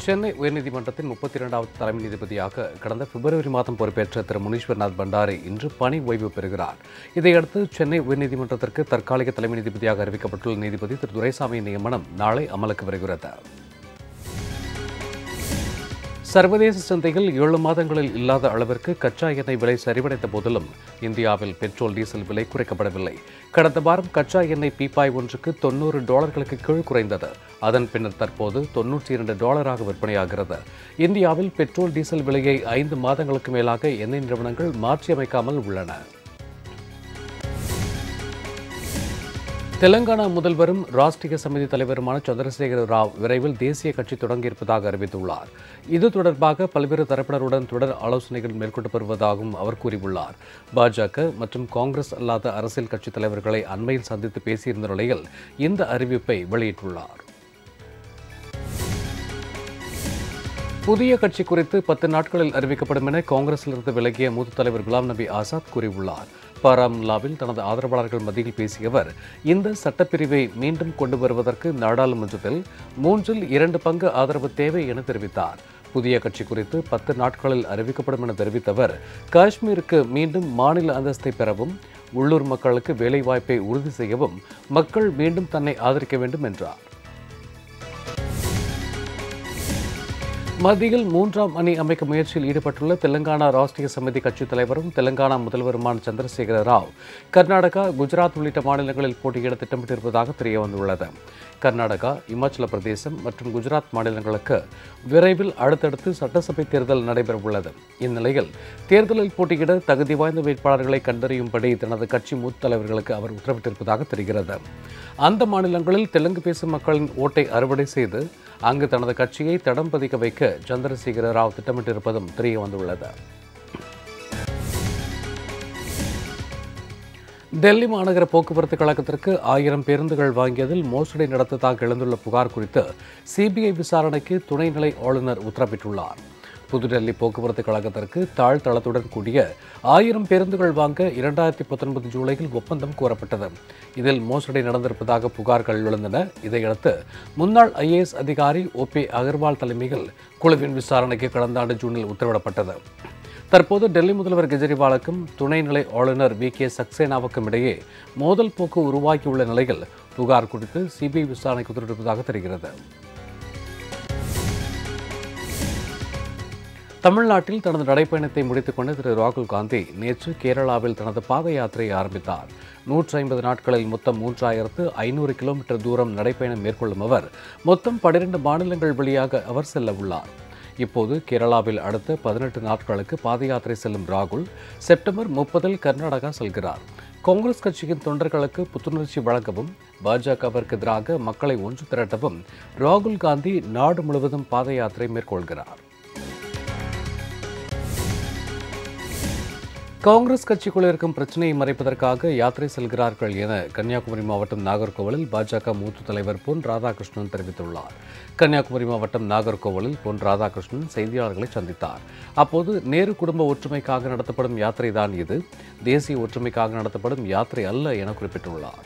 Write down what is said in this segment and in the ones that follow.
சென்னை உயர்நீதிமன்றத்தின் முப்பத்தி இரண்டாவது தலைமை நீதிபதியாக கடந்த பிப்ரவரி மாதம் பொறுப்பேற்ற திரு முனீஸ்வர்நாத் பண்டாரி இன்று பணி ஓய்வு பெறுகிறார் இதையடுத்து சென்னை உயர்நீதிமன்றத்திற்கு தற்காலிக தலைமை நீதிபதியாக அறிவிக்கப்பட்டுள்ள நீதிபதி திரு துரைசாமியின் நியமனம் நாளை அமலுக்கு வருகிறது சர்வதேச சந்தையில் ஏழு மாதங்களில் இல்லாத அளவிற்கு கச்சா எண்ணெய் விலை சரிவடைந்த போதிலும் இந்தியாவில் பெட்ரோல் டீசல் விலை குறைக்கப்படவில்லை கடந்த வாரம் கச்சா எண்ணெய் பீப்பாய் ஒன்றுக்கு தொண்ணூறு டாலர்களுக்கு கீழ் குறைந்தது அதன் பின்னர் தற்போது தொன்னூற்றி இரண்டு டாலராக விற்பனையாகிறது இந்தியாவில் பெட்ரோல் டீசல் விலையை ஐந்து மாதங்களுக்கு மேலாக எண்ணெய் நிறுவனங்கள் மாற்றியமைக்காமல் உள்ளன தெலங்கானா முதல்வரும் ராஷ்டிரிய சமிதி தலைவருமான சந்திரசேகர ராவ் விரைவில் தேசிய கட்சி தொடங்கியிருப்பதாக அறிவித்துள்ளார் இது தொடர்பாக பல்வேறு தரப்பினருடன் தொடர் ஆலோசனைகள் மேற்கொண்டு வருவதாகவும் அவர் கூறியுள்ளார் பாஜக மற்றும் காங்கிரஸ் அல்லாத அரசியல் கட்சி தலைவர்களை அண்மையில் சந்தித்து பேசியிருந்த நிலையில் இந்த அறிவிப்பை வெளியிட்டுள்ளார் புதிய கட்சி குறித்து பத்து நாட்களில் அறிவிக்கப்படும் என காங்கிரசிலிருந்து விலகிய மூத்த தலைவர் குலாம் நபி ஆசாத் கூறியுள்ளார் பாராமுல்லாவில் தனது ஆதரவாளர்கள் மத்தியில் பேசிய அவர் இந்த சட்டப்பிரிவை மீண்டும் கொண்டு வருவதற்கு நாடாளுமன்றத்தில் மூன்றில் இரண்டு பங்கு ஆதரவு தேவை என தெரிவித்தார் புதிய கட்சி குறித்து பத்து நாட்களில் அறிவிக்கப்படும் என தெரிவித்த அவர் காஷ்மீருக்கு மீண்டும் மாநில அந்தஸ்தை பெறவும் உள்ளூர் மக்களுக்கு வேலைவாய்ப்பை உறுதி செய்யவும் மக்கள் மீண்டும் தன்னை ஆதரிக்க வேண்டும் என்றார் மத்தியில் மூன்றாம் அணி அமைக்க முயற்சியில் ஈடுபட்டுள்ள தெலங்கானா ராஷ்டிரிய சமிதி கட்சித் தலைவரும் தெலங்கானா முதல்வருமான சந்திரசேகர ராவ் கர்நாடகா குஜராத் உள்ளிட்ட மாநிலங்களில் போட்டியிட திட்டமிட்டிருப்பதாக தெரியவந்துள்ளது கர்நாடகா இமாச்சல பிரதேசம் மற்றும் குஜராத் மாநிலங்களுக்கு விரைவில் அடுத்தடுத்து சட்டசபை தேர்தல் நடைபெறவுள்ளது இந்நிலையில் தேர்தலில் போட்டியிட தகுதி வாய்ந்த வேட்பாளர்களை கண்டறியும்படி தனது கட்சி மூத்த தலைவர்களுக்கு அவர் உத்தரவிட்டிருப்பதாக தெரிகிறது அந்த மாநிலங்களில் தெலுங்கு பேசும் மக்களின் ஓட்டை அறுவடை செய்து அங்கு தனது கட்சியை தடம் பதிக்க வைக்க சந்திரசேகர ராவ் திட்டமிட்டிருப்பதும் தெரிய வந்துள்ளது டெல்லி மாநகர போக்குவரத்து கழகத்திற்கு ஆயிரம் பேருந்துகள் வாங்கியதில் மோசடி நடத்ததாக எழுந்துள்ள புகார் குறித்து சிபிஐ விசாரணைக்கு துணைநிலை ஆளுநர் உத்தரவிட்டுள்ளார் புதுடெல்லி போக்குவரத்து கழகத்திற்கு தாழ்தளத்துடன் கூடிய ஆயிரம் பேருந்துகள் வாங்க இரண்டாயிரத்தி பத்தொன்பது ஜூலையில் ஒப்பந்தம் கோரப்பட்டது இதில் மோசடி நடந்திருப்பதாக புகார்கள் எழுந்தன இதையடுத்து முன்னாள் ஐஏஎஸ் அதிகாரி ஓ பி அகர்வால் தலைமையில் குழுவின் விசாரணைக்கு கடந்த ஆண்டு ஜூனில் உத்தரவிடப்பட்டது தற்போது டெல்லி முதல்வர் கெஜ்ரிவாலுக்கும் துணைநிலை ஆளுநர் வி கே சக்சேனாவுக்கும் இடையே மோதல் போக்கு உருவாகியுள்ள நிலையில் புகார் குறித்து சிபிஐ விசாரணைக்கு உத்தரவிட்டிருப்பதாக தெரிகிறது தமிழ்நாட்டில் தனது நடைப்பயணத்தை முடித்துக் கொண்டு திரு ராகுல் காந்தி நேற்று கேரளாவில் தனது பாத யாத்திரையை ஆரம்பித்தார் நூற்றி ஐம்பது நாட்களில் மொத்தம் மூன்றாயிரத்து ஐநூறு கிலோமீட்டர் தூரம் நடைப்பயணம் மேற்கொள்ளும் அவர் மொத்தம் பன்னிரண்டு மாநிலங்கள் வழியாக அவர் செல்ல உள்ளார் இப்போது கேரளாவில் அடுத்த பதினெட்டு நாட்களுக்கு பாத யாத்திரை செல்லும் ராகுல் செப்டம்பர் முப்பதில் கர்நாடகா செல்கிறார் காங்கிரஸ் கட்சியின் தொண்டர்களுக்கு புத்துணர்ச்சி வழங்கவும் பாஜகவிற்கு எதிராக மக்களை ஒன்று திரட்டவும் ராகுல் காந்தி நாடு முழுவதும் பாத யாத்திரை மேற்கொள்கிறார் காங்கிரஸ் கட்சிக்குள் இருக்கும் பிரச்சனையை மறைப்பதற்காக யாத்திரை செல்கிறார்கள் என கன்னியாகுமரி மாவட்டம் நாகர்கோவிலில் பாஜக மூத்த தலைவர் பொன் ராதாகிருஷ்ணன் தெரிவித்துள்ளார் கன்னியாகுமரி மாவட்டம் நாகர்கோவிலில் பொன் ராதாகிருஷ்ணன் செய்தியாளர்களை சந்தித்தார் அப்போது நேரு குடும்ப ஒற்றுமைக்காக நடத்தப்படும் யாத்திரை தான் இது தேசிய ஒற்றுமைக்காக நடத்தப்படும் யாத்திரை அல்ல என குறிப்பிட்டுள்ளார்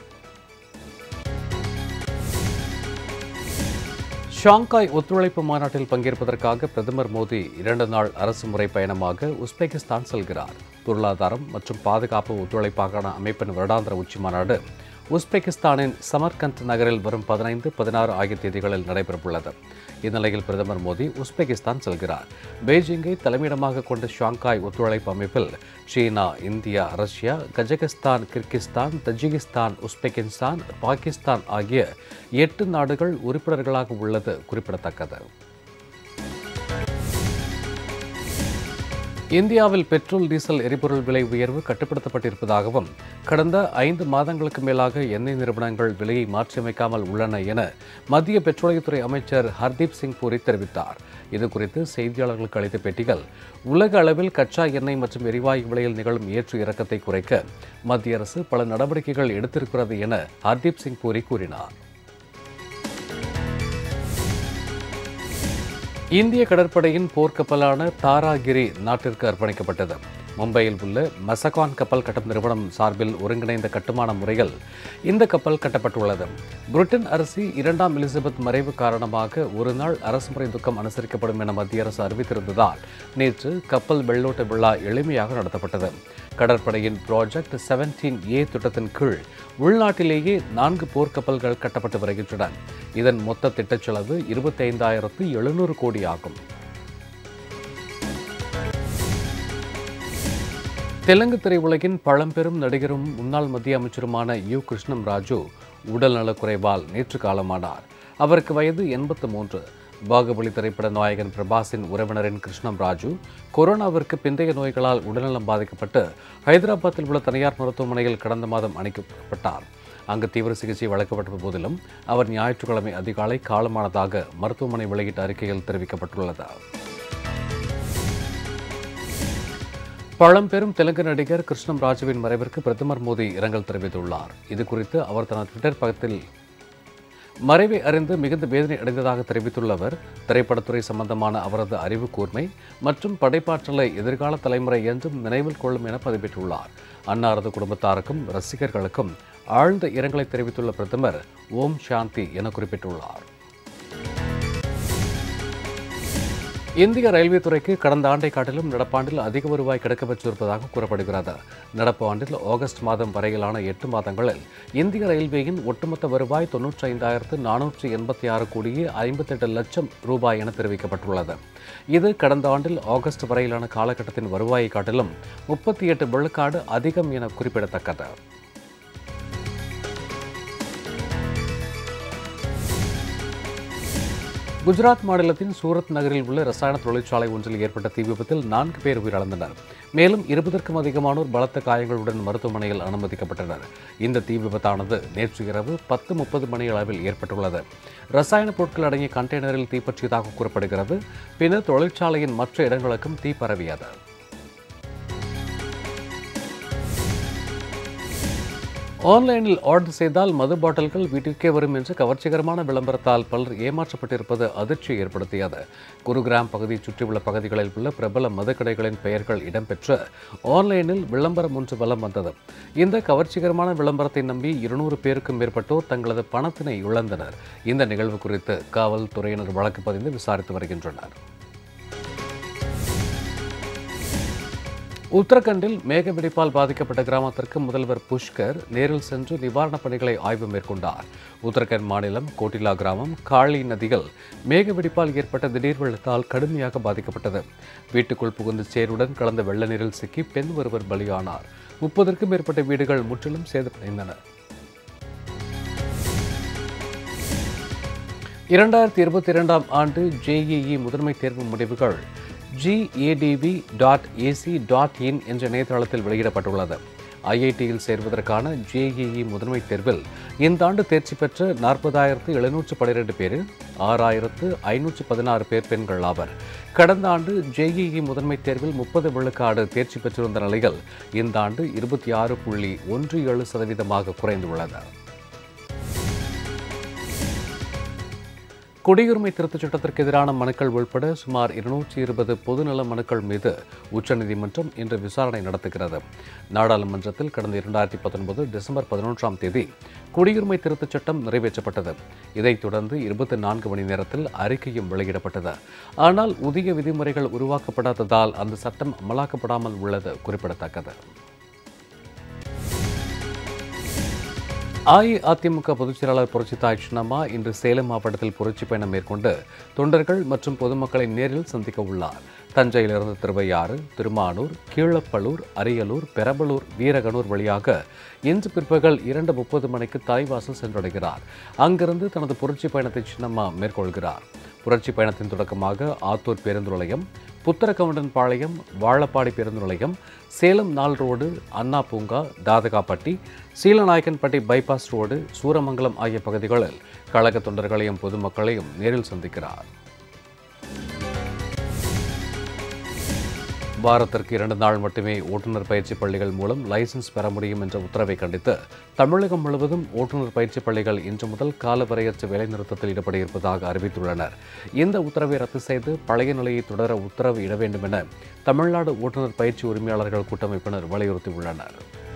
ஷாங்காய் ஒத்துழைப்பு மாநாட்டில் பங்கேற்பதற்காக பிரதமர் மோடி இரண்டு நாள் அரசு முறை பயணமாக உஸ்பெகிஸ்தான் செல்கிறார் பொருளாதாரம் மற்றும் பாதுகாப்பு ஒத்துழைப்பான அமைப்பின் வருடாந்திர உச்சி மாநாடு உஸ்பெகிஸ்தானின் சமர்கண்ட் நகரில் வரும் பதினைந்து பதினாறு ஆகிய தேதிகளில் நடைபெறவுள்ளது இந்நிலையில் பிரதமர் மோடி உஸ்பெகிஸ்தான் செல்கிறார் பெய்ஜிங்கை தலைமையிடமாக கொண்ட ஷாங்காய் ஒத்துழைப்பு அமைப்பில் China India Russia Kazakhstan Kyrgyzstan Tajikistan Uzbekistan Pakistan ஆகிய எட்டு நாடுகள் உறுப்பினர்களாக உள்ளது குறிப்பிடத்தக்கது இந்தியாவில் பெட்ரோல் டீசல் எரிபொருள் விலை உயர்வு கட்டுப்படுத்தப்பட்டிருப்பதாகவும் கடந்த ஐந்து மாதங்களுக்கு மேலாக எண்ணெய் நிறுவனங்கள் விலையை மாற்றியமைக்காமல் உள்ளன என மத்திய பெட்ரோலியத்துறை அமைச்சர் ஹர்தீப் சிங் பூரி தெரிவித்தார் இதுகுறித்து செய்தியாளர்களுக்கு அளித்த பேட்டிகள் உலக அளவில் கச்சா எண்ணெய் மற்றும் எரிவாயு விலையில் நிகழும் ஏற்று இறக்கத்தை குறைக்க மத்திய அரசு பல நடவடிக்கைகள் எடுத்திருக்கிறது என ஹர்தீப் சிங் பூரி கூறினார் இந்திய கடற்படையின் போர்க்கப்பலான தாராகிரி நாட்டிற்கு அர்ப்பணிக்கப்பட்டது மும்பையில் உள்ள மசகான் கப்பல் கட்டும் நிறுவனம் சார்பில் ஒருங்கிணைந்த கட்டுமான முறையில் இந்த கப்பல் கட்டப்பட்டுள்ளது பிரிட்டன் அரசி இரண்டாம் எலிசபெத் மறைவு காரணமாக ஒரு நாள் அரசுமுறை துக்கம் அனுசரிக்கப்படும் என மத்திய அரசு அறிவித்திருந்ததால் நேற்று கப்பல் வெள்ளோட்ட விழா எளிமையாக நடத்தப்பட்டது கடற்படையின் ப்ராஜெக்ட் செவன்டீன் ஏ திட்டத்தின் கீழ் உள்நாட்டிலேயே நான்கு போர்க்கப்பல்கள் கட்டப்பட்டு வருகின்றன இதன் மொத்த திட்டச் செலவு இருபத்தி ஐந்தாயிரத்து எழுநூறு கோடி ஆகும் தெலுங்கு திரையுலகின் பழம்பெரும் நடிகரும் முன்னாள் மத்திய அமைச்சருமான யு கிருஷ்ணம் ராஜு உடல்நலக்குறைவால் நேற்று காலமானார் அவருக்கு வயது எண்பத்து மூன்று பாகுபலி திரைப்பட நாயகன் பிரபாஸின் உறவினரின் கிருஷ்ணம் ராஜு கொரோனாவிற்கு பிந்தைய நோய்களால் உடல்நலம் பாதிக்கப்பட்டு ஹைதராபாத்தில் உள்ள தனியார் மருத்துவமனையில் கடந்த மாதம் அனுப்பப்பட்டார் அங்கு தீவிர சிகிச்சை வழங்கப்பட்ட போதிலும் அவர் ஞாயிற்றுக்கிழமை அதிகாலை காலமானதாக மருத்துவமனை வெளியிட்ட அறிக்கையில் தெரிவிக்கப்பட்டுள்ளது பழம்பெரும் தெலுங்கு நடிகர் கிருஷ்ணம் ராஜுவின் மறைவிற்கு பிரதமர் மோடி இரங்கல் தெரிவித்துள்ளார் இது குறித்து அவர் தனது ட்விட்டர் பக்கத்தில் மறைவை அறிந்து மிகுந்த வேதனை அடைந்ததாக தெரிவித்துள்ள அவர் திரைப்படத்துறை சம்பந்தமான அவரது அறிவு கூர்மை மற்றும் படைப்பாற்றலை எதிர்கால தலைமுறை என்றும் நினைவில் கொள்ளும் என பதிவிட்டுள்ளார் அன்னாரது குடும்பத்தாருக்கும் ரசிகர்களுக்கும் ஆழ்ந்த இரங்கலை தெரிவித்துள்ள பிரதமர் ஓம் சாந்தி என குறிப்பிட்டுள்ளார் இந்திய ரயில்வே துறைக்கு கடந்த ஆண்டை காட்டிலும் நடப்பாண்டில் அதிக வருவாய் கிடைக்க பெற்றிருப்பதாக கூறப்படுகிறது நடப்பு ஆண்டில் ஆகஸ்ட் மாதம் வரையிலான எட்டு மாதங்களில் இந்திய ரயில்வேயின் ஒட்டுமொத்த வருவாய் தொன்னூற்றி ஐந்தாயிரத்து நானூற்றி எண்பத்தி ஆறு கோடியே ஐம்பத்தெட்டு லட்சம் ரூபாய் என தெரிவிக்கப்பட்டுள்ளது இது கடந்த ஆண்டில் ஆகஸ்ட் வரையிலான காலகட்டத்தின் வருவாயை காட்டிலும் முப்பத்தி எட்டு விழுக்காடு அதிகம் என குறிப்பிடத்தக்கது குஜராத் மாநிலத்தின் சூரத் நகரில் உள்ள ரசாயன தொழிற்சாலை ஒன்றில் ஏற்பட்ட தீ விபத்தில் நான்கு பேர் உயிரிழந்தனர் மேலும் இருபதற்கும் அதிகமானோர் பலத்த காயங்களுடன் மருத்துவமனையில் அனுமதிக்கப்பட்டனர் இந்த தீ விபத்தானது நேற்று இரவு பத்து முப்பது மணி அளவில் ஏற்பட்டுள்ளது ரசாயன பொருட்கள் அடங்கிய கண்டெய்னரில் தீப்பற்றியதாக கூறப்படுகிறது பின்னர் தொழிற்சாலையின் மற்ற இடங்களுக்கும் தீ பரவியது ஆன்லைனில் ஆர்டர் செய்தால் மது பாட்டில்கள் வீட்டிற்கே வரும் என்று கவர்ச்சிகரமான விளம்பரத்தால் பலர் ஏமாற்றப்பட்டிருப்பது அதிர்ச்சி ஏற்படுத்தியது குருகிராம் பகுதியை சுற்றியுள்ள பகுதிகளில் உள்ள பிரபல மதுக்கடைகளின் பெயர்கள் இடம்பெற்ற ஆன்லைனில் விளம்பரம் ஒன்று வலம் வந்தது இந்த கவர்ச்சிகரமான விளம்பரத்தை நம்பி இருநூறு பேருக்கும் மேற்பட்டோர் தங்களது பணத்தினை இழந்தனர் இந்த நிகழ்வு குறித்து காவல்துறையினர் வழக்கு பதிந்து விசாரித்து வருகின்றனர் உத்தரகண்டில் மேக வெடிப்பால் பாதிக்கப்பட்ட கிராமத்திற்கு முதல்வர் புஷ்கர் நேரில் சென்று நிவாரணப் பணிகளை ஆய்வு மேற்கொண்டார் உத்தரகண்ட் மாநிலம் கோட்டிலா கிராமம் காளி நதிகள் மேக வெடிப்பால் ஏற்பட்ட திடீர் வெள்ளத்தால் கடுமையாக பாதிக்கப்பட்டது வீட்டுக்குள் புகுந்து சேருடன் கலந்த வெள்ள நீரில் சிக்கி பெண் ஒருவர் பலியானார் முப்பதற்கும் மேற்பட்ட வீடுகள் முற்றிலும் சேதமடைந்தன இரண்டாயிரத்தி இருபத்தி இரண்டாம் ஆண்டு ஜேஇஇ முதன்மை தேர்வு முடிவுகள் GATV dot AC dot in என்ற இணையதளத்தில் வெளியிடப்பட்டுள்ளது ஐஐடியில் சேர்வதற்கான ஜேஇஇ முதன்மை தேர்வில் இந்த ஆண்டு தேர்ச்சி பெற்ற நாற்பதாயிரத்து எழுநூற்று பன்னிரெண்டு பேரில் ஆறாயிரத்து ஐநூற்று பதினாறு பேர் பெண்கள் ஆவர் கடந்த ஆண்டு ஜேஇஇ முதன்மை தேர்வில் முப்பது விழுக்காடு தேர்ச்சி பெற்றிருந்த நிலையில் இந்த ஆண்டு இருபத்தி ஆறு புள்ளி ஒன்று ஏழு சதவீதமாக குறைந்துள்ளது குடியுரிமை திருத்தச் சட்டத்திற்கு எதிரான மனுக்கள் உள்பட சுமார் இருநூற்றி இருபது பொதுநல மனுக்கள் மீது உச்சநீதிமன்றம் இன்று விசாரணை நடத்துகிறது நாடாளுமன்றத்தில் கடந்த இரண்டாயிரத்தி பத்தொன்பது டிசம்பர் பதினொன்றாம் தேதி குடியுரிமை திருத்தச் சட்டம் நிறைவேற்றப்பட்டது இதைத் தொடர்ந்து இருபத்தி நான்கு மணி நேரத்தில் அறிக்கையும் வெளியிடப்பட்டது ஆனால் உரிய விதிமுறைகள் உருவாக்கப்படாததால் அந்த சட்டம் அமலாக்கப்படாமல் உள்ளது குறிப்பிடத்தக்கது அஇஅதிமுக பொதுச் செயலாளர் புரட்சித்தாய் சின்னம்மா இன்று சேலம் மாவட்டத்தில் புரட்சி பயணம் மேற்கொண்டு தொண்டர்கள் மற்றும் பொதுமக்களை நேரில் சந்திக்க உள்ளார் தஞ்சையிலிருந்து திருவையாறு திருமானூர் கீழப்பள்ளூர் அரியலூர் பெரம்பலூர் வீரகனூர் வழியாக இன்று பிற்பகல் இரண்டு முப்பது மணிக்கு தலைவாசல் சென்றடைகிறார் அங்கிருந்து தனது புரட்சி பயணத்தை சின்னம்மா மேற்கொள்கிறார் புரட்சி பயணத்தின் தொடக்கமாக ஆத்தூர் பேருந்து நிலையம் புத்தரகவுண்டன் பாளையம் வாழப்பாடி பேருந்து நிலையம் சேலம் நாள் ரோடு அண்ணா பூங்கா தாதகாப்பட்டி சீலநாயக்கன்பட்டி பைபாஸ் ரோடு சூரமங்கலம் ஆகிய பகுதிகளில் கழக தொண்டர்களையும் பொதுமக்களையும் நேரில் சந்திக்கிறார் வாரத்திற்கு இரண்டு நாள் மட்டுமே ஓட்டுநர் பயிற்சி பள்ளிகள் மூலம் லைசென்ஸ் பெற முடியும் என்ற உத்தரவை கண்டித்து தமிழகம் முழுவதும் ஓட்டுநர் பயிற்சி பள்ளிகள் இன்று முதல் காலவரையற்ற வேலைநிறுத்தத்தில் ஈடுபட இருப்பதாக அறிவித்துள்ளனர் இந்த உத்தரவை ரத்து செய்து பழைய நிலையை தொடர உத்தரவு இட வேண்டும் என தமிழ்நாடு ஓட்டுநர் பயிற்சி உரிமையாளர்கள் கூட்டமைப்பினர் வலியுறுத்தியுள்ளனர்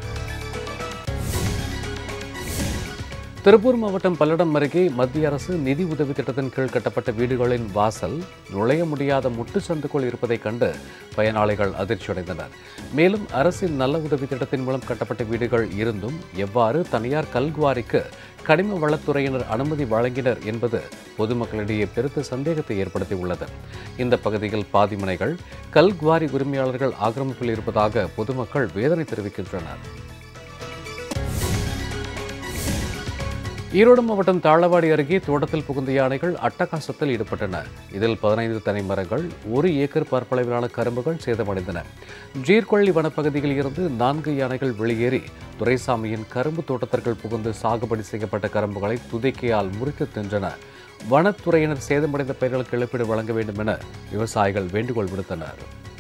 திருப்பூர் மாவட்டம் பல்லடம் அருகே மத்திய அரசு நிதி உதவி திட்டத்தின் கீழ் கட்டப்பட்ட வீடுகளின் வாசல் நுழைய முடியாத முட்டுச்சந்துக்குள் இருப்பதைக் கண்டு பயனாளிகள் அதிர்ச்சியடைந்தனர் மேலும் அரசின் நல்ல உதவி திட்டத்தின் மூலம் கட்டப்பட்ட வீடுகள் இருந்தும் எவ்வாறு தனியார் கல்குவாரிக்கு கனிம வளத்துறையினர் அனுமதி வழங்கினர் என்பது பொதுமக்களிடையே பெருத்த சந்தேகத்தை ஏற்படுத்தியுள்ளது இந்த பகுதியில் பாதிமனைகள் கல்குவாரி உரிமையாளர்கள் ஆக்கிரமிப்பில் இருப்பதாக பொதுமக்கள் வேதனை தெரிவிக்கின்றனர் ஈரோடு மாவட்டம் தாளவாடி அருகே தோட்டத்தில் புகுந்த யானைகள் அட்டகாசத்தில் ஈடுபட்டன இதில் பதினைந்து தனி மரங்கள் ஒரு ஏக்கர் பரப்பளவிலான கரும்புகள் சேதமடைந்தன ஜீர்கொள்ளி வனப்பகுதியில் இருந்து நான்கு யானைகள் வெளியேறி துரைசாமியின் கரும்பு தோட்டத்திற்குள் புகுந்து சாகுபடி செய்யப்பட்ட கரும்புகளை துதிக்கையால் முறித்து தின்றன வனத்துறையினர் சேதமடைந்த பயிர்களுக்கு இழப்பீடு வழங்க வேண்டும் என விவசாயிகள் வேண்டுகோள் விடுத்தனர்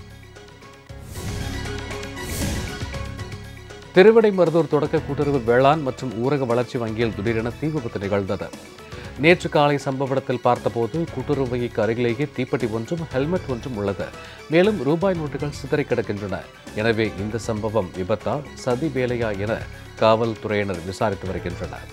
திருவிடைமருதூர் தொடக்க கூட்டுறவு வேளாண் மற்றும் ஊரக வளர்ச்சி வங்கியில் திடீரென தீ விபத்து நிகழ்ந்தது நேற்று காலை சம்பவ இடத்தில் பார்த்தபோது கூட்டுறவு வங்கிக்கு அருகிலேயே தீப்பெட்டி ஒன்றும் ஹெல்மெட் ஒன்றும் உள்ளது மேலும் ரூபாய் நோட்டுகள் சிதறி கிடக்கின்றன எனவே இந்த சம்பவம் விபத்தா சதி வேலையா என காவல்துறையினர் விசாரித்து வருகின்றனர்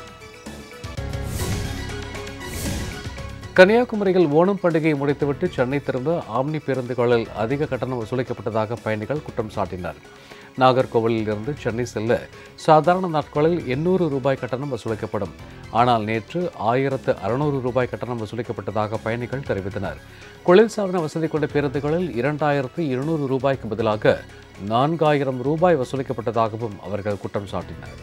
கன்னியாகுமரியில் ஓணம் பண்டிகையை முடித்துவிட்டு சென்னை திரும்ப ஆம்னி பேருந்துகளில் அதிக கட்டணம் வசூலிக்கப்பட்டதாக பயணிகள் குற்றம் சாட்டினர் நாகர்கோவிலில் இருந்து சென்னை செல்ல சாதாரண நாட்களில் எண்ணூறு ரூபாய் கட்டணம் வசூலிக்கப்படும் ஆனால் நேற்று ஆயிரத்து அறுநூறு ரூபாய் கட்டணம் வசூலிக்கப்பட்டதாக பயணிகள் தெரிவித்தனர் குளிர்சாதன வசதி கொண்ட பேருந்துகளில் இரண்டாயிரத்து இருநூறு ரூபாய்க்கு பதிலாக நான்காயிரம் ரூபாய் வசூலிக்கப்பட்டதாகவும் அவர்கள் குற்றம் சாட்டினர்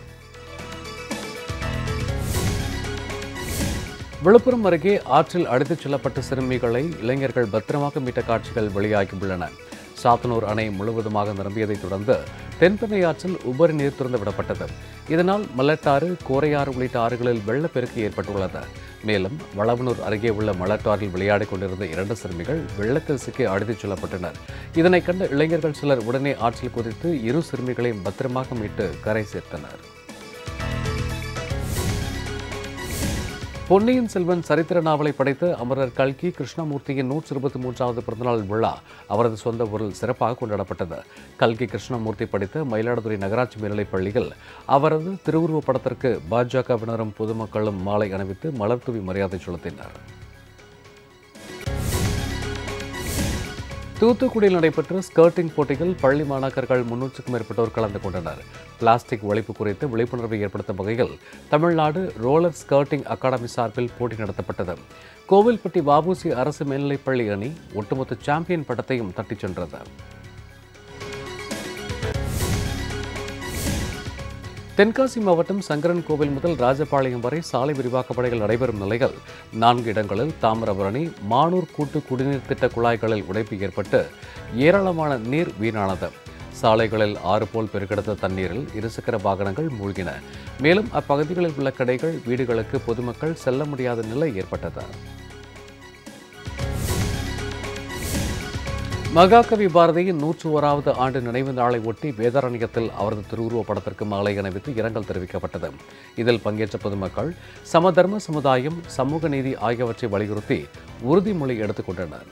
விழுப்புரம் அருகே ஆற்றில் அடித்துச் செல்லப்பட்ட சிறுமிகளை இளைஞர்கள் பத்திரமாக மீட்ட காட்சிகள் வெளியாகியுள்ளன சாத்தனூர் அணை முழுவதுமாக நிரம்பியதைத் தொடர்ந்து தென்பெண்ணை ஆற்றில் உபரி நீர் திறந்து விடப்பட்டது இதனால் மலட்டாறு கோரையாறு உள்ளிட்ட ஆறுகளில் வெள்ளப்பெருக்கு ஏற்பட்டுள்ளது மேலும் வளவனூர் அருகே உள்ள மலட்டாறில் விளையாடிக் கொண்டிருந்த இரண்டு சிறுமிகள் வெள்ளத்தில் சிக்கி அடித்துச் செல்லப்பட்டனர் இதனைக் கண்ட இளைஞர்கள் சிலர் உடனே ஆற்றில் குதித்து இரு சிறுமிகளையும் பத்திரமாக மீட்டு கரை சேர்த்தனர் பொன்னியின் செல்வன் சரித்திர நாவலை படைத்த அமரர் கல்கி கிருஷ்ணமூர்த்தியின் நூற்றி இருபத்தி மூன்றாவது பிறந்தநாள் விழா அவரது சொந்த ஊரில் சிறப்பாக கொண்டாடப்பட்டது கல்கி கிருஷ்ணமூர்த்தி படித்த மயிலாடுதுறை நகராட்சி மேல்நிலைப் பள்ளியில் அவரது திருவுருவப் படத்திற்கு பாஜகவினரும் பொதுமக்களும் மாலை அணிவித்து மலர் தூவி மரியாதை செலுத்தினர் தூத்துக்குடியில் நடைபெற்ற ஸ்கர்ட்டிங் போட்டியில் பள்ளி மாணாக்கர்கள் முன்னூற்றுக்கும் மேற்பட்டோர் கலந்து கொண்டனர் பிளாஸ்டிக் ஒழிப்பு குறித்து விழிப்புணர்வை ஏற்படுத்தும் வகையில் தமிழ்நாடு ரோலர் ஸ்கர்ட்டிங் அகாடமி சார்பில் போட்டி நடத்தப்பட்டது கோவில்பட்டி வஉசி அரசு மேல்நிலைப்பள்ளி அணி ஒட்டுமொத்த சாம்பியன் பட்டத்தையும் தட்டிச் சென்றது தென்காசி மாவட்டம் சங்கரன் கோவில் முதல் ராஜபாளையம் வரை சாலை விரிவாக்க பணிகள் நடைபெறும் நிலையில் நான்கு இடங்களில் தாமிரபரணி மானூர் கூட்டு குடிநீர் திட்ட குழாய்களில் உடைப்பு ஏற்பட்டு ஏராளமான நீர் வீணானது சாலைகளில் ஆறு போல் பெருக்கெடுத்த தண்ணீரில் இருசக்கர வாகனங்கள் மூழ்கின மேலும் அப்பகுதிகளில் உள்ள கடைகள் வீடுகளுக்கு பொதுமக்கள் செல்ல முடியாத நிலை ஏற்பட்டது மகாகவி பாரதியின் நூற்று ஓராவது ஆண்டு நினைவு நாளை ஒட்டி வேதாரண்யத்தில் அவரது திருவுருவப் படத்திற்கு மாலை அணிவித்து இரங்கல் தெரிவிக்கப்பட்டது இதில் பங்கேற்ற பொதுமக்கள் சமதர்ம சமுதாயம் சமூக நீதி ஆகியவற்றை வலியுறுத்தி உறுதிமொழி எடுத்துக் கொண்டனர்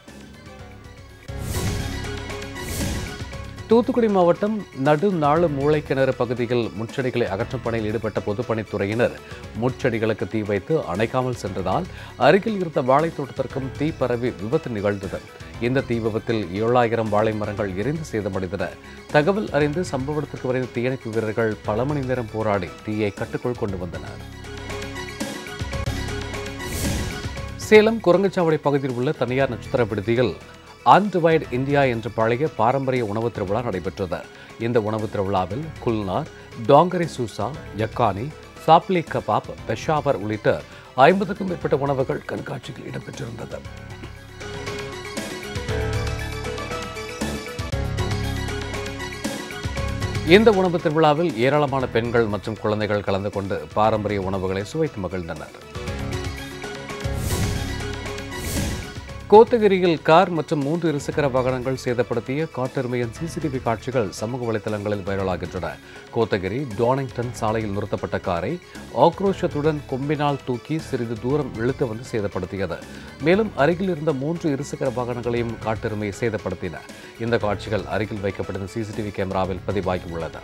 தூத்துக்குடி மாவட்டம் நடுநாளு மூளைக்கிணறு பகுதியில் முட்செடிகளை அகற்றும் பணியில் ஈடுபட்ட பொதுப்பணித்துறையினர் முட்செடிகளுக்கு தீ வைத்து அணைக்காமல் சென்றதால் அருகில் இருந்த வாழைத் தோட்டத்திற்கும் தீ பரவி விபத்து நிகழ்ந்தது இந்த தீ விபத்தில் ஏழாயிரம் வாழை மரங்கள் எரிந்து சேதமடைந்தன தகவல் அறிந்து சம்பவ இடத்துக்கு விரைந்த தீயணைப்பு வீரர்கள் பல மணி நேரம் போராடி தீயை கட்டுக்குள் கொண்டு வந்தனர் சேலம் குரங்குச்சாவடி பகுதியில் உள்ள தனியார் நட்சத்திர விடுதியில் அன்டிவைட் இந்தியா என்ற பழைய பாரம்பரிய உணவுத் திருவிழா நடைபெற்றது இந்த உணவுத் திருவிழாவில் குல்னார் டாங்கரி சூசா யக்கானி சாப்லி கபாப் பெஷாவர் உள்ளிட்ட ஐம்பதுக்கும் மேற்பட்ட உணவுகள் கண்காட்சியில் இடம்பெற்றிருந்தது இந்த உணவு திருவிழாவில் ஏராளமான பெண்கள் மற்றும் குழந்தைகள் கலந்து கொண்டு பாரம்பரிய உணவுகளை சுவைத்து மகிழ்ந்தனர் கோத்தகிரியில் கார் மற்றும் மூன்று இருசக்கர வாகனங்கள் சேதப்படுத்திய காட்டெருமையின் சிசிடிவி காட்சிகள் சமூக வலைதளங்களில் வைரலாகின்றன கோத்தகிரி டானிங்டன் சாலையில் நிறுத்தப்பட்ட காரை ஆக்ரோஷத்துடன் கொம்பினால் தூக்கி சிறிது தூரம் இழுத்து வந்து சேதப்படுத்தியது மேலும் அருகில் இருந்த மூன்று இருசக்கர வாகனங்களையும் காட்டெருமை சேதப்படுத்தின இந்த காட்சிகள் அருகில் வைக்கப்பட்டிருந்த சிசிடிவி கேமராவில் பதிவாகியுள்ளது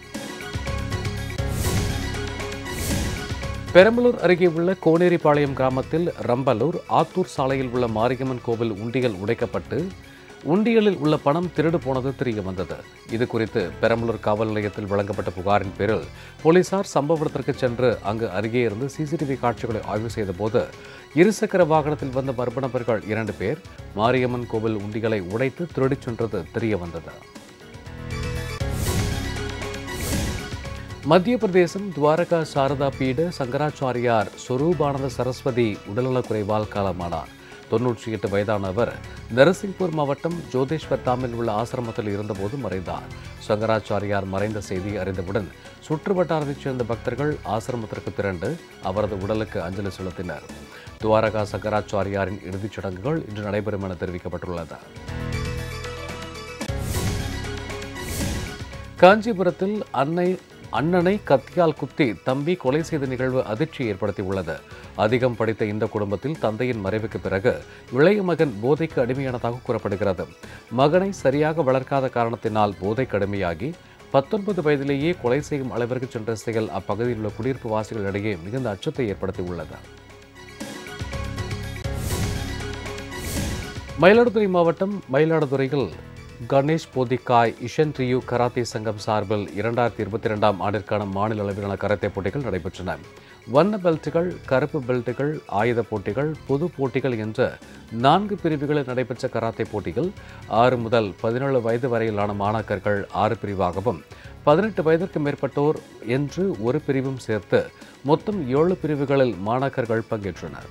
பெரம்பலூர் அருகே உள்ள கோனேரிப்பாளையம் கிராமத்தில் ரம்பலூர் ஆத்தூர் சாலையில் உள்ள மாரியம்மன் கோவில் உண்டியல் உடைக்கப்பட்டு உண்டியலில் உள்ள பணம் திருடு போனது தெரிய வந்தது இது குறித்து பெரம்பலூர் காவல் நிலையத்தில் வழங்கப்பட்ட புகாரின் பேரில் போலீசார் சம்பவ இடத்திற்கு சென்று அங்கு அருகே இருந்து சிசிடிவி காட்சிகளை ஆய்வு செய்தபோது இருசக்கர வாகனத்தில் வந்த மர்ம நபர்கள் இரண்டு பேர் மாரியம்மன் கோவில் உண்டிகளை உடைத்து திருடிச் சென்றது தெரிய வந்தது மத்திய பிரதேசம் துவாரகா சாரதா பீட சங்கராச்சாரியார் சொரூபானந்த சரஸ்வதி உடல்நலக்குறைவால் காலமானார் தொன்னூற்றி எட்டு வயதான அவர் நரசிங்பூர் மாவட்டம் ஜோதேஸ்வர் தாமில் உள்ள ஆசிரமத்தில் இருந்தபோது மறைந்தார் சங்கராச்சாரியார் மறைந்த செய்தி அறிந்தவுடன் சுற்று வட்டாரத்தைச் சேர்ந்த பக்தர்கள் ஆசிரமத்திற்கு திரண்டு அவரது உடலுக்கு அஞ்சலி செலுத்தினர் துவாரகா சங்கராச்சாரியாரின் இறுதிச் சடங்குகள் இன்று நடைபெறும் என தெரிவிக்கப்பட்டுள்ளது காஞ்சிபுரத்தில் அன்னை அண்ணனை கத்தியால் குத்தி தம்பி கொலை செய்த நிகழ்வு அதிர்ச்சி ஏற்படுத்தியுள்ளது அதிகம் படித்த இந்த குடும்பத்தில் தந்தையின் மறைவுக்கு பிறகு இளைய மகன் போதைக்கு அடிமையானதாக கூறப்படுகிறது மகனை சரியாக வளர்க்காத காரணத்தினால் போதைக்கு அடிமையாகி பத்தொன்பது வயதிலேயே கொலை செய்யும் அளவிற்கு சென்ற செயல் அப்பகுதியில் உள்ள குடியிருப்பு வாசிகளிடையே மிகுந்த அச்சத்தை ஏற்படுத்தியுள்ளது மயிலாடுதுறை மாவட்டம் மயிலாடுதுறையில் கணேஷ் போதிக்காய் இஷன் ரியூ கராத்தே சங்கம் சார்பில் இரண்டாயிரத்தி இருபத்தி ரெண்டாம் ஆண்டிற்கான மாநில அளவிலான கராத்தே போட்டிகள் நடைபெற்றன வண்ண பெல்ட்டுகள் கருப்பு பெல்ட்டுகள் ஆயுத போட்டிகள் பொது போட்டிகள் என்ற நான்கு பிரிவுகளில் நடைபெற்ற கராத்தே போட்டிகள் ஆறு முதல் பதினேழு வயது வரையிலான மாணாக்கர்கள் ஆறு பிரிவாகவும் பதினெட்டு வயதிற்கு மேற்பட்டோர் என்று ஒரு பிரிவும் சேர்த்து மொத்தம் ஏழு பிரிவுகளில் மாணாக்கர்கள் பங்கேற்றனர்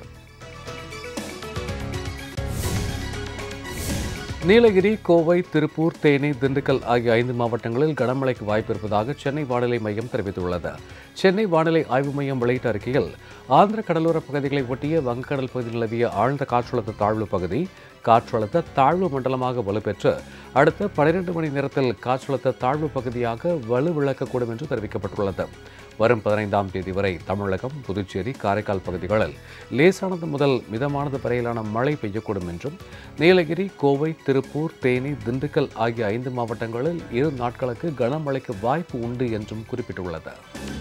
நீலகிரி கோவை திருப்பூர் தேனி திண்டுக்கல் ஆகிய ஐந்து மாவட்டங்களில் கனமழைக்கு வாய்ப்பு இருப்பதாக சென்னை வானிலை மையம் தெரிவித்துள்ளது சென்னை வானிலை ஆய்வு மையம் வெளியிட்ட அறிக்கையில் ஆந்திர கடலோர பகுதிகளை ஒட்டிய வங்கக்கடல் பகுதியில் நிலவிய ஆழ்ந்த காற்றழுத்த தாழ்வு பகுதி காற்றழுத்த தாழ்வு மண்டலமாக வலுப்பெற்று அடுத்த பனிரெண்டு மணி நேரத்தில் காற்றழுத்த தாழ்வு பகுதியாக வலுவிழக்கக்கூடும் என்று தெரிவிக்கப்பட்டுள்ளது வரும் பதினைந்தாம் தேதி வரை தமிழகம் புதுச்சேரி காரைக்கால் பகுதிகளில் லேசானது முதல் மிதமானது வரையிலான மழை பெய்யக்கூடும் என்றும் நீலகிரி கோவை திருப்பூர் தேனி திண்டுக்கல் ஆகிய ஐந்து மாவட்டங்களில் இரு நாட்களுக்கு கனமழைக்கு வாய்ப்பு உண்டு என்றும் குறிப்பிட்டுள்ளது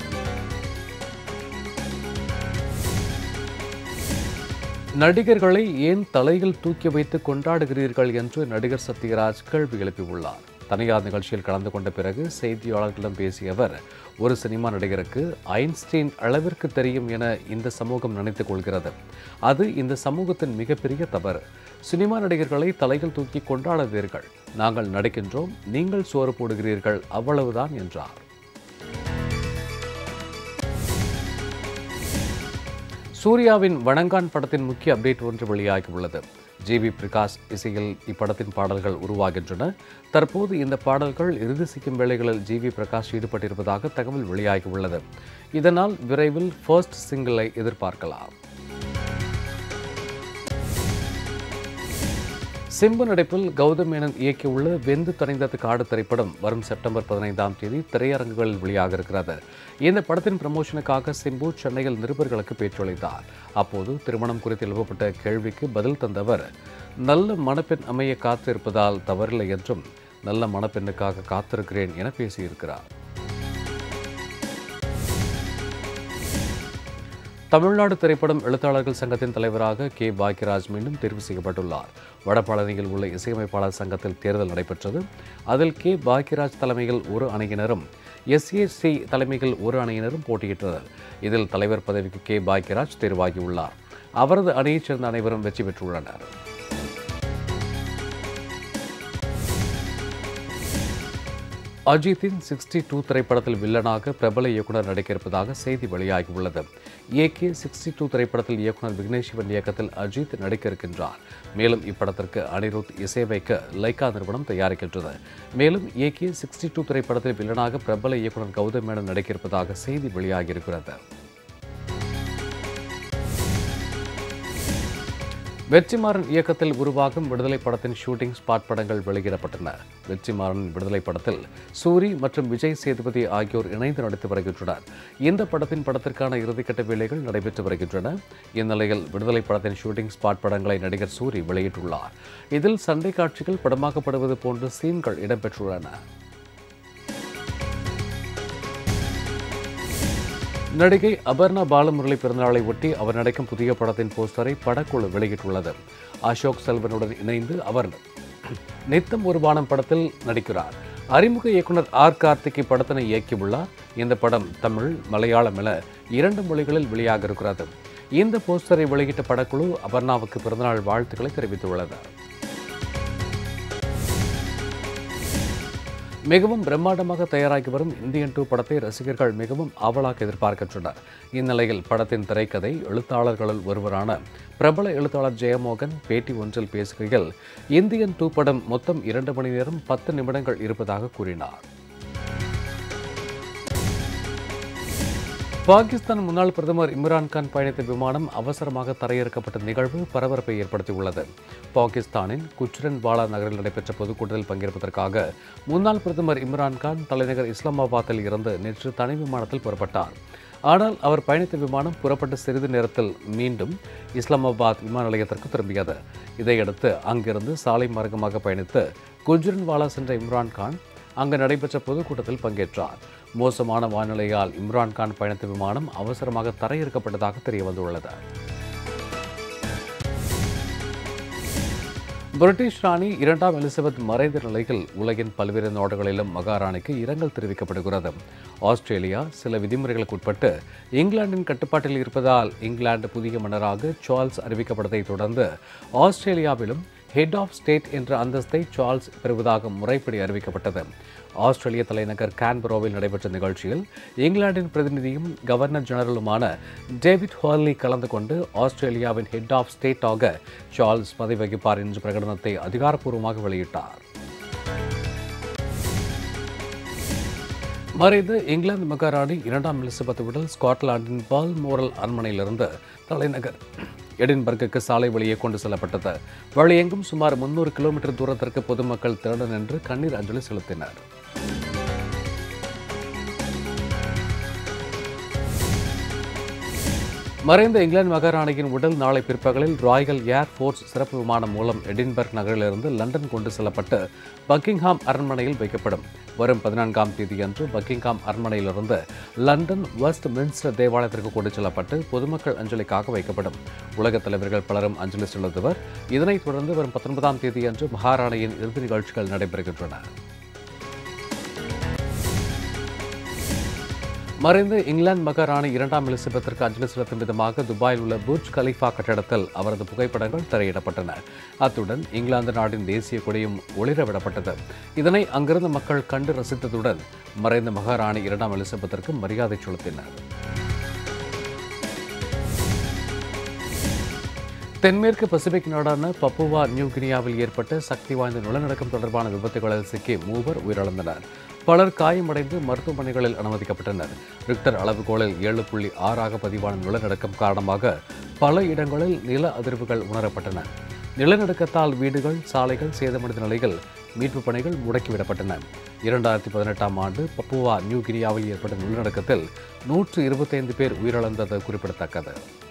நடிகர்களை ஏன் தலையில் தூக்கி வைத்து கொண்டாடுகிறீர்கள் என்று நடிகர் சத்யராஜ் கேள்வி எழுப்பியுள்ளார் தனியார் நிகழ்ச்சியில் கலந்து கொண்ட பிறகு செய்தியாளர்களிடம் பேசிய அவர் ஒரு சினிமா நடிகருக்கு ஐன்ஸ்டீன் அளவிற்கு தெரியும் என இந்த சமூகம் நினைத்துக் கொள்கிறது அது இந்த சமூகத்தின் மிகப்பெரிய தவறு சினிமா நடிகர்களை தலையில் தூக்கி கொண்டாடாதீர்கள் நாங்கள் நடிக்கின்றோம் நீங்கள் சோறு போடுகிறீர்கள் அவ்வளவுதான் என்றார் சூர்யாவின் வணங்கான் படத்தின் முக்கிய அப்டேட் ஒன்று வெளியாகியுள்ளது ஜி வி பிரகாஷ் இசையில் இப்படத்தின் பாடல்கள் உருவாகின்றன தற்போது இந்த பாடல்கள் இறுதி செய்யும் வேளைகளில் ஜி வி பிரகாஷ் ஈடுபட்டிருப்பதாக தகவல் வெளியாகியுள்ளது இதனால் விரைவில் ஃபர்ஸ்ட் சிங்கிளை எதிர்பார்க்கலாம் சிம்பு நடிப்பில் கௌதம் மேனன் இயக்கியுள்ள வெந்து தணிந்தது காடு திரைப்படம் வரும் செப்டம்பர் பதினைந்தாம் தேதி திரையரங்குகளில் வெளியாக இருக்கிறது இந்த படத்தின் ப்ரமோஷனுக்காக சிம்பு சென்னையில் நிருபர்களுக்கு பேச்சளித்தார் அப்போது திருமணம் குறித்து எழுப்பப்பட்ட கேள்விக்கு பதில் தந்தவர் நல்ல மணப்பெண் அமைய காத்திருப்பதால் தவறில்லை என்றும் நல்ல மணப்பெண்ணுக்காக காத்திருக்கிறேன் என பேசியிருக்கிறார் தமிழ்நாடு திரைப்படம் எழுத்தாளர்கள் சங்கத்தின் தலைவராக கே பாக்யராஜ் மீண்டும் தேர்வு செய்யப்பட்டுள்ளார் வடபழனியில் உள்ள இசையமைப்பாளர் சங்கத்தில் தேர்தல் நடைபெற்றது அதில் கே பாக்யராஜ் தலைமையில் ஒரு அணியினரும் எஸ்ஏசி தலைமையில் ஒரு அணியினரும் போட்டியிட்டனர் இதில் தலைவர் பதவிக்கு கே பாக்யராஜ் தேர்வாகியுள்ளார் அவரது அணியைச் சேர்ந்த அனைவரும் வெற்றி பெற்றுள்ளனர் அஜித்தின் சிக்ஸ்டி டூ திரைப்படத்தில் வில்லனாக பிரபல இயக்குனர் நடிக்க இருப்பதாக செய்தி வெளியாகியுள்ளது ஏகே சிக்ஸ்டி டூ திரைப்படத்தில் இயக்குனர் விக்னேஷ் சிவன் இயக்கத்தில் அஜித் நடிக்க இருக்கின்றார் மேலும் இப்படத்திற்கு அனிருத் இசையமைக்க லைகா நிறுவனம் தயாரிக்கின்றது மேலும் ஏகே சிக்ஸ்டி டூ திரைப்படத்தில் வில்லனாக பிரபல இயக்குனர் கௌதம் மேனன் நடிக்க இருப்பதாக செய்தி வெளியாகியிருக்கிறது வெற்றிமாறன் இயக்கத்தில் உருவாகும் விடுதலை படத்தின் ஷூட்டிங் ஸ்பாட் படங்கள் வெளியிடப்பட்டன வெற்றிமாறன் விடுதலை படத்தில் சூரி மற்றும் விஜய் சேதுபதி ஆகியோர் இணைந்து நடித்து வருகின்றனர் இந்த படத்தின் படத்திற்கான இறுதிக்கட்ட வேலைகள் நடைபெற்று வருகின்றன இந்நிலையில் விடுதலை படத்தின் ஷூட்டிங் ஸ்பாட் படங்களை நடிகர் சூரி வெளியிட்டுள்ளார் இதில் சண்டை காட்சிகள் படமாக்கப்படுவது போன்ற சீன்கள் இடம்பெற்றுள்ளன நடிகை அபர்ணா பாலமுரளி பிறந்தநாளை ஒட்டி அவர் நடிக்கும் புதிய படத்தின் போஸ்டரை படக்குழு வெளியிட்டுள்ளது அசோக் செல்வனுடன் இணைந்து அவர் நித்தம் ஒரு வானம் படத்தில் நடிக்கிறார் அறிமுக இயக்குனர் ஆர் கார்த்திக் படத்தினை இயக்கியுள்ளார் இந்த படம் தமிழ் மலையாளம் என இரண்டு மொழிகளில் வெளியாக இருக்கிறது இந்த போஸ்டரை வெளியிட்ட படக்குழு அபர்ணாவுக்கு பிறந்தநாள் வாழ்த்துக்களை தெரிவித்துள்ளது மிகவும் பிரம்மாண்டமாக தயாராகி வரும் இந்தியன் டூ படத்தை ரசிகர்கள் மிகவும் ஆவலாக எதிர்பார்க்கின்றனர் இந்நிலையில் படத்தின் திரைக்கதை எழுத்தாளர்களில் ஒருவரான பிரபல எழுத்தாளர் ஜெயமோகன் பேட்டி ஒன்றில் பேசுகையில் இந்தியன் டூ படம் மொத்தம் இரண்டு மணி நேரம் பத்து நிமிடங்கள் இருப்பதாக கூறினார் பாகிஸ்தான் முன்னாள் பிரதமர் இம்ரான்கான் பயணித்த விமானம் அவசரமாக தரையிறக்கப்பட்ட நிகழ்வு பரபரப்பை ஏற்படுத்தியுள்ளது பாகிஸ்தானின் குச்ரன் வாலா நகரில் நடைபெற்ற பொதுக்கூட்டத்தில் பங்கேற்பதற்காக முன்னாள் பிரதமர் இம்ரான்கான் தலைநகர் இஸ்லாமாபாத்தில் இருந்து நேற்று தனி விமானத்தில் புறப்பட்டார் ஆனால் அவர் பயணித்த விமானம் புறப்பட்ட சிறிது நேரத்தில் மீண்டும் இஸ்லாமாபாத் விமான நிலையத்திற்கு திரும்பியது இதையடுத்து அங்கிருந்து சாலை மார்க்கமாக பயணித்து குஜ்ரன்வாலா சென்ற இம்ரான்கான் அங்கு நடைபெற்ற பொதுக்கூட்டத்தில் பங்கேற்றார் மோசமான வானிலையால் இம்ரான்கான் பயணித்த விமானம் அவசரமாக தரையிறக்கப்பட்டதாக தெரியவந்துள்ளது பிரிட்டிஷ் ராணி இரண்டாம் எலிசபெத் மறைந்த நிலையில் உலகின் பல்வேறு நாடுகளிலும் மகாராணிக்கு இரங்கல் தெரிவிக்கப்படுகிறது ஆஸ்திரேலியா சில விதிமுறைகளுக்கு உட்பட்டு இங்கிலாந்தின் கட்டுப்பாட்டில் இருப்பதால் இங்கிலாந்து புதிய மன்னராக சார்ல்ஸ் அறிவிக்கப்பட்டதை தொடர்ந்து ஆஸ்திரேலியாவிலும் ஹெட் ஆஃப் ஸ்டேட் என்ற அந்தஸ்தை சார்ல்ஸ் பெறுவதாக முறைப்படி அறிவிக்கப்பட்டது ஆஸ்திரேலிய தலைநகர் கான்பரோவில் நடைபெற்ற நிகழ்ச்சியில் இங்கிலாந்தின் பிரதிநிதியும் கவர்னர் ஜெனரலுமான டேவிட் ஹார்லி கலந்து கொண்டு ஆஸ்திரேலியாவின் ஹெட் ஆஃப் ஸ்டேட்டாக சார்ல்ஸ் பதவி வகிப்பார் என்ற பிரகடனத்தை அதிகாரப்பூர்வமாக வெளியிட்டார் மறைந்த இங்கிலாந்து மகாராணி இரண்டாம் எலிசபெத் உடல் ஸ்காட்லாந்தின் பால் மோரல் அரண்மனையிலிருந்து தலைநகர் எடின்பர்க்குக்கு சாலை வழியே கொண்டு செல்லப்பட்டது வழியெங்கும் சுமார் முன்னூறு கிலோமீட்டர் தூரத்திற்கு பொதுமக்கள் திரண்டு நின்று கண்ணீர் அஞ்சலி செலுத்தினர் மறைந்த இங்கிலாந்து மகாராணியின் உடல் நாளை பிற்பகலில் ராயல் ஏர் ஃபோர்ஸ் சிறப்பு விமானம் மூலம் எடின்பர்க் நகரிலிருந்து லண்டன் கொண்டு செல்லப்பட்டு பக்கிங்ஹாம் அரண்மனையில் வைக்கப்படும் வரும் பதினான்காம் தேதியன்று பக்கிங்ஹாம் அரண்மனையிலிருந்து லண்டன் வெஸ்ட் மின்ஸ்டர் தேவாலயத்திற்கு கொண்டு செல்லப்பட்டு பொதுமக்கள் அஞ்சலிக்காக வைக்கப்படும் உலகத் தலைவர்கள் பலரும் அஞ்சலி செலுத்துவர் இதனைத் தொடர்ந்து வரும் பத்தொன்பதாம் தேதியன்று மகாராணியின் இறுதி நிகழ்ச்சிகள் நடைபெறுகின்றன மறைந்த இங்கிலாந்து மகாராணி இரண்டாம் எலிசபெத்திற்கு அஞ்சலி செலுத்தும் விதமாக துபாயில் உள்ள புர்ஜ் கலிஃபா கட்டடத்தில் அவரது புகைப்படங்கள் திரையிடப்பட்டன அத்துடன் இங்கிலாந்து நாட்டின் தேசிய கொடியும் ஒளிரவிடப்பட்டது இதனை அங்கிருந்த மக்கள் கண்டு ரசித்ததுடன் மறைந்த மகாராணி இரண்டாம் எலிசபெத்திற்கு மரியாதை செலுத்தினர் தென்மேற்கு பசிபிக் நாடான பப்புவா நியூ கினியாவில் ஏற்பட்ட சக்தி வாய்ந்த நிலநடுக்கம் தொடர்பான விபத்துகளில் சிக்கி மூவர் உயிரிழந்தனர் பலர் காயமடைந்து மருத்துவமனைகளில் அனுமதிக்கப்பட்டனர் ரிக்டர் அளவுகோலில் ஏழு புள்ளி ஆறாக பதிவான நிலநடுக்கம் காரணமாக பல இடங்களில் நில அதிர்வுகள் உணரப்பட்டன நிலநடுக்கத்தால் வீடுகள் சாலைகள் சேதமடைந்த நிலையில் மீட்புப் பணிகள் முடக்கிவிடப்பட்டன இரண்டாயிரத்தி பதினெட்டாம் ஆண்டு பப்புவா நியூ கினியாவில் ஏற்பட்ட நிலநடுக்கத்தில் நூற்று இருபத்தைந்து பேர் உயிரிழந்தது குறிப்பிடத்தக்கது